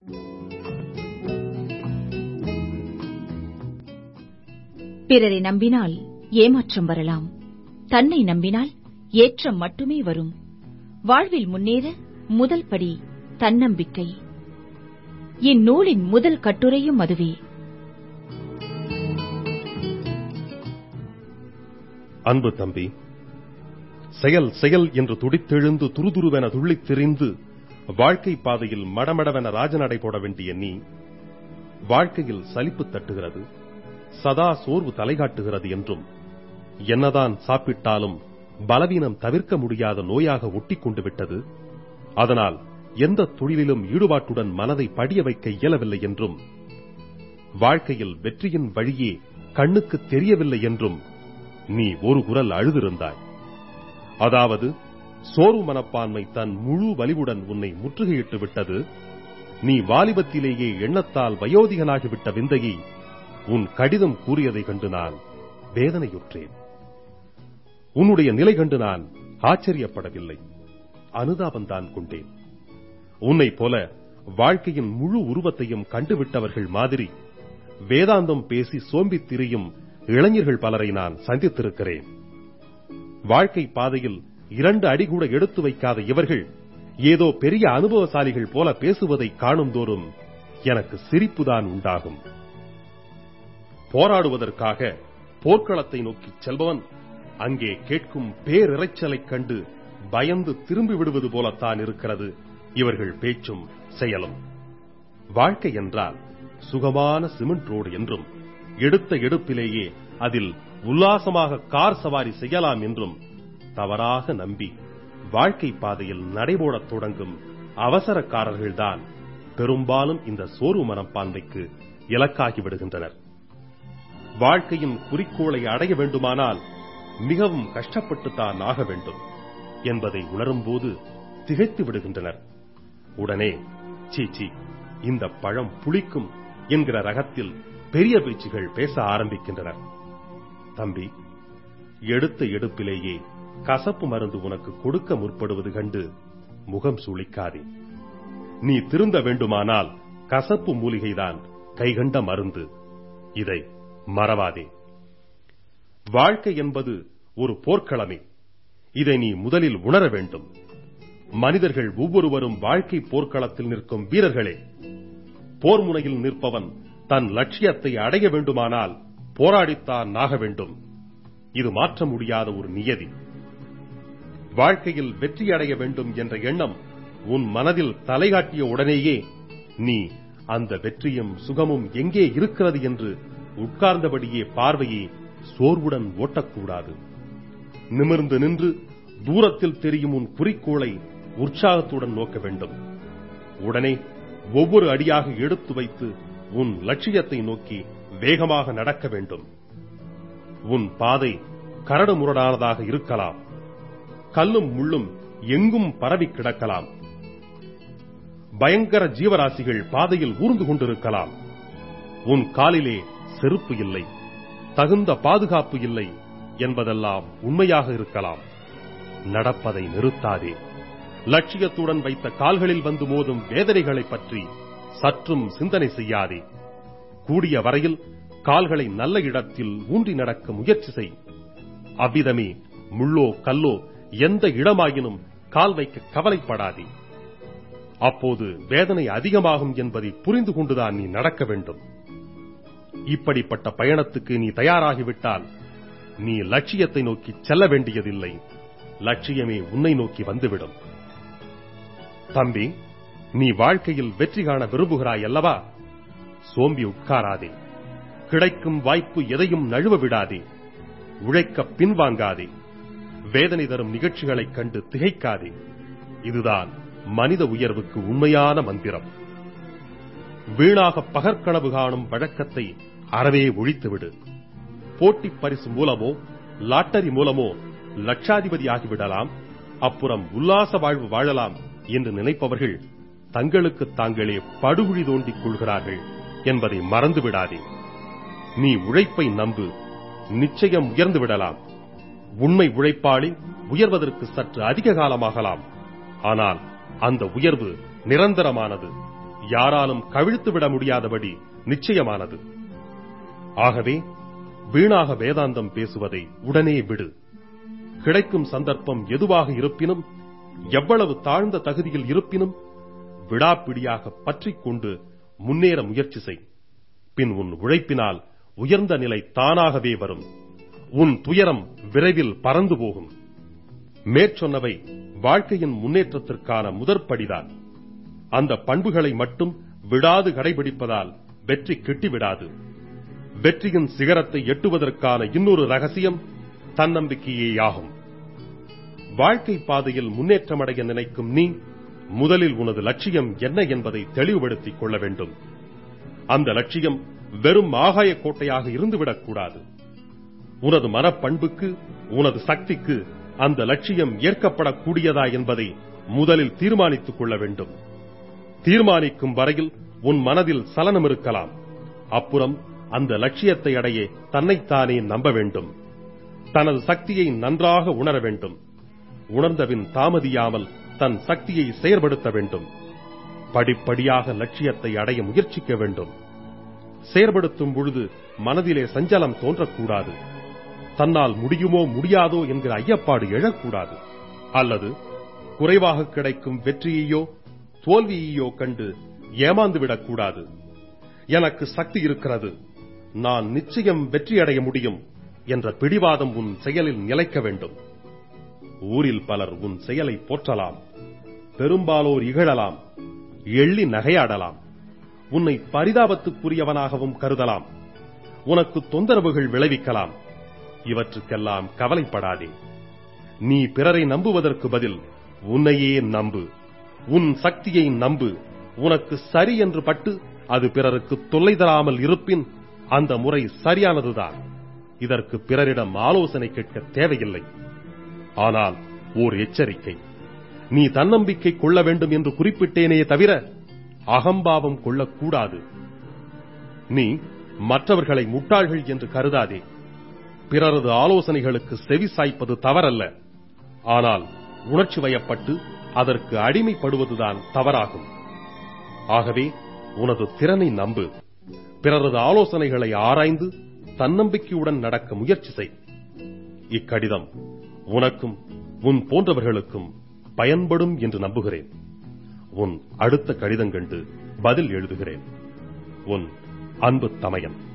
பிறரை நம்பினால் ஏமாற்றம் வரலாம் தன்னை நம்பினால் ஏற்றம் மட்டுமே வரும் வாழ்வில் முன்னேற முதல் படி தன்னம்பிக்கை இந்நூலின் முதல் கட்டுரையும் அதுவே அன்பு தம்பி செயல் செயல் என்று துடித்தெழுந்து துருதுருவென துள்ளித் திரிந்து வாழ்க்கை பாதையில் மடமடவென ராஜநடை போட வேண்டிய நீ வாழ்க்கையில் சலிப்பு தட்டுகிறது சதா சோர்வு தலைகாட்டுகிறது என்றும் என்னதான் சாப்பிட்டாலும் பலவீனம் தவிர்க்க முடியாத நோயாக ஒட்டிக் கொண்டு விட்டது அதனால் எந்த தொழிலிலும் ஈடுபாட்டுடன் மனதை படிய வைக்க இயலவில்லை என்றும் வாழ்க்கையில் வெற்றியின் வழியே கண்ணுக்கு தெரியவில்லை என்றும் நீ ஒரு குரல் அழுதிருந்தாய் அதாவது சோர்வு மனப்பான்மை தன் முழு வலிவுடன் உன்னை முற்றுகையிட்டு விட்டது நீ வாலிபத்திலேயே எண்ணத்தால் வயோதிகனாகிவிட்ட விந்தையை உன் கடிதம் கூறியதைக் கண்டு நான் வேதனையுற்றேன் உன்னுடைய நிலை கண்டு நான் ஆச்சரியப்படவில்லை அனுதாபம்தான் கொண்டேன் உன்னைப் போல வாழ்க்கையின் முழு உருவத்தையும் கண்டுவிட்டவர்கள் மாதிரி வேதாந்தம் பேசி சோம்பித் திரியும் இளைஞர்கள் பலரை நான் சந்தித்திருக்கிறேன் வாழ்க்கை பாதையில் இரண்டு அடி கூட எடுத்து வைக்காத இவர்கள் ஏதோ பெரிய அனுபவசாலிகள் போல பேசுவதை காணும் தோறும் எனக்கு சிரிப்புதான் உண்டாகும் போராடுவதற்காக போர்க்களத்தை நோக்கி செல்பவன் அங்கே கேட்கும் பேரிரைச்சலைக் கண்டு பயந்து திரும்பி விடுவது போலத்தான் இருக்கிறது இவர்கள் பேச்சும் செயலும் வாழ்க்கை என்றால் சுகமான சிமெண்ட் ரோடு என்றும் எடுத்த எடுப்பிலேயே அதில் உல்லாசமாக கார் சவாரி செய்யலாம் என்றும் தவறாக நம்பி வாழ்க்கை பாதையில் நடைபோடத் தொடங்கும் அவசரக்காரர்கள்தான் பெரும்பாலும் இந்த சோர்வு மனப்பான்மைக்கு இலக்காகி விடுகின்றனர் வாழ்க்கையின் குறிக்கோளை அடைய வேண்டுமானால் மிகவும் கஷ்டப்பட்டுத்தான் ஆக வேண்டும் என்பதை உணரும்போது திகைத்து விடுகின்றனர் உடனே சீச்சி இந்த பழம் புளிக்கும் என்கிற ரகத்தில் பெரிய பேச்சுகள் பேச ஆரம்பிக்கின்றனர் தம்பி எடுத்த எடுப்பிலேயே கசப்பு மருந்து உனக்கு கொடுக்க முற்படுவது கண்டு முகம் சுளிக்காதே நீ திருந்த வேண்டுமானால் கசப்பு மூலிகைதான் கைகண்ட மருந்து இதை மறவாதே வாழ்க்கை என்பது ஒரு போர்க்களமே இதை நீ முதலில் உணர வேண்டும் மனிதர்கள் ஒவ்வொருவரும் வாழ்க்கை போர்க்களத்தில் நிற்கும் வீரர்களே போர் முனையில் நிற்பவன் தன் லட்சியத்தை அடைய வேண்டுமானால் போராடித்தான் ஆக வேண்டும் இது மாற்ற முடியாத ஒரு நியதி வாழ்க்கையில் வெற்றி அடைய வேண்டும் என்ற எண்ணம் உன் மனதில் தலைகாட்டிய உடனேயே நீ அந்த வெற்றியும் சுகமும் எங்கே இருக்கிறது என்று உட்கார்ந்தபடியே பார்வையை சோர்வுடன் ஓட்டக்கூடாது நிமிர்ந்து நின்று தூரத்தில் தெரியும் உன் குறிக்கோளை உற்சாகத்துடன் நோக்க வேண்டும் உடனே ஒவ்வொரு அடியாக எடுத்து வைத்து உன் லட்சியத்தை நோக்கி வேகமாக நடக்க வேண்டும் உன் பாதை கரடு முரடானதாக இருக்கலாம் கல்லும் முள்ளும் எங்கும் பரவி கிடக்கலாம் பயங்கர ஜீவராசிகள் பாதையில் ஊர்ந்து கொண்டிருக்கலாம் உன் காலிலே செருப்பு இல்லை தகுந்த பாதுகாப்பு இல்லை என்பதெல்லாம் உண்மையாக இருக்கலாம் நடப்பதை நிறுத்தாதே லட்சியத்துடன் வைத்த கால்களில் வந்து மோதும் வேதனைகளைப் பற்றி சற்றும் சிந்தனை செய்யாதே கூடிய வரையில் கால்களை நல்ல இடத்தில் ஊன்றி நடக்க முயற்சி செய் அவ்விதமே முள்ளோ கல்லோ எந்த இடமாயினும் கால் வைக்க கவலைப்படாதே அப்போது வேதனை அதிகமாகும் என்பதை புரிந்து கொண்டுதான் நீ நடக்க வேண்டும் இப்படிப்பட்ட பயணத்துக்கு நீ தயாராகிவிட்டால் நீ லட்சியத்தை நோக்கி செல்ல வேண்டியதில்லை லட்சியமே உன்னை நோக்கி வந்துவிடும் தம்பி நீ வாழ்க்கையில் வெற்றி காண விரும்புகிறாய் அல்லவா சோம்பி உட்காராதே கிடைக்கும் வாய்ப்பு எதையும் நழுவ விடாதே உழைக்க பின்வாங்காதே வேதனை தரும் நிகழ்ச்சிகளைக் கண்டு திகைக்காதே இதுதான் மனித உயர்வுக்கு உண்மையான மந்திரம் வீணாக பகற்கனவு காணும் வழக்கத்தை அறவே ஒழித்துவிடு போட்டிப் பரிசு மூலமோ லாட்டரி மூலமோ லட்சாதிபதி ஆகிவிடலாம் அப்புறம் உல்லாச வாழ்வு வாழலாம் என்று நினைப்பவர்கள் தங்களுக்கு தாங்களே படுகுழி தோண்டிக் கொள்கிறார்கள் என்பதை மறந்து விடாதே நீ உழைப்பை நம்பு நிச்சயம் உயர்ந்து விடலாம் உண்மை உழைப்பாளி உயர்வதற்கு சற்று அதிக காலமாகலாம் ஆனால் அந்த உயர்வு நிரந்தரமானது யாராலும் கவிழ்த்துவிட முடியாதபடி நிச்சயமானது ஆகவே வீணாக வேதாந்தம் பேசுவதை உடனே விடு கிடைக்கும் சந்தர்ப்பம் எதுவாக இருப்பினும் எவ்வளவு தாழ்ந்த தகுதியில் இருப்பினும் விடாப்பிடியாக பற்றிக் கொண்டு முன்னேற முயற்சி செய் பின் உன் உழைப்பினால் உயர்ந்த நிலை தானாகவே வரும் உன் துயரம் விரைவில் பறந்து போகும் மேற்சொன்னவை வாழ்க்கையின் முன்னேற்றத்திற்கான முதற்படிதான் அந்த பண்புகளை மட்டும் விடாது கடைபிடிப்பதால் வெற்றி கிட்டிவிடாது வெற்றியின் சிகரத்தை எட்டுவதற்கான இன்னொரு ரகசியம் தன்னம்பிக்கையேயாகும் வாழ்க்கை பாதையில் முன்னேற்றமடைய நினைக்கும் நீ முதலில் உனது லட்சியம் என்ன என்பதை தெளிவுபடுத்திக் கொள்ள வேண்டும் அந்த லட்சியம் வெறும் ஆகாய கோட்டையாக இருந்துவிடக்கூடாது உனது மனப்பண்புக்கு உனது சக்திக்கு அந்த லட்சியம் ஏற்கப்படக்கூடியதா என்பதை முதலில் தீர்மானித்துக் கொள்ள வேண்டும் தீர்மானிக்கும் வரையில் உன் மனதில் சலனம் இருக்கலாம் அப்புறம் அந்த லட்சியத்தை அடைய தன்னைத்தானே நம்ப வேண்டும் தனது சக்தியை நன்றாக உணர வேண்டும் உணர்ந்தபின் தாமதியாமல் தன் சக்தியை செயற்படுத்த வேண்டும் படிப்படியாக லட்சியத்தை அடைய முயற்சிக்க வேண்டும் செயற்படுத்தும் பொழுது மனதிலே சஞ்சலம் தோன்றக்கூடாது தன்னால் முடியுமோ முடியாதோ என்கிற ஐயப்பாடு எழக்கூடாது அல்லது குறைவாக கிடைக்கும் வெற்றியையோ தோல்வியையோ கண்டு ஏமாந்து விடக்கூடாது எனக்கு சக்தி இருக்கிறது நான் நிச்சயம் வெற்றியடைய முடியும் என்ற பிடிவாதம் உன் செயலில் நிலைக்க வேண்டும் ஊரில் பலர் உன் செயலை போற்றலாம் பெரும்பாலோர் இகழலாம் எள்ளி நகையாடலாம் உன்னை பரிதாபத்துக்குரியவனாகவும் கருதலாம் உனக்கு தொந்தரவுகள் விளைவிக்கலாம் இவற்றுக்கெல்லாம் கவலைப்படாதே நீ பிறரை நம்புவதற்கு பதில் உன்னையே நம்பு உன் சக்தியை நம்பு உனக்கு சரி என்று பட்டு அது பிறருக்கு தொல்லை தராமல் இருப்பின் அந்த முறை சரியானதுதான் இதற்கு பிறரிடம் ஆலோசனை கேட்க தேவையில்லை ஆனால் ஓர் எச்சரிக்கை நீ தன்னம்பிக்கை கொள்ள வேண்டும் என்று குறிப்பிட்டேனே தவிர அகம்பாவம் கொள்ளக்கூடாது நீ மற்றவர்களை முட்டாள்கள் என்று கருதாதே பிறரது ஆலோசனைகளுக்கு செவி சாய்ப்பது தவறல்ல ஆனால் உணர்ச்சி வயப்பட்டு அதற்கு அடிமைப்படுவதுதான் தவறாகும் ஆகவே உனது திறனை நம்பு பிறரது ஆலோசனைகளை ஆராய்ந்து தன்னம்பிக்கையுடன் நடக்க முயற்சி செய் இக்கடிதம் உனக்கும் உன் போன்றவர்களுக்கும் பயன்படும் என்று நம்புகிறேன் உன் அடுத்த கடிதம் கண்டு பதில் எழுதுகிறேன் உன் அன்பு தமையன்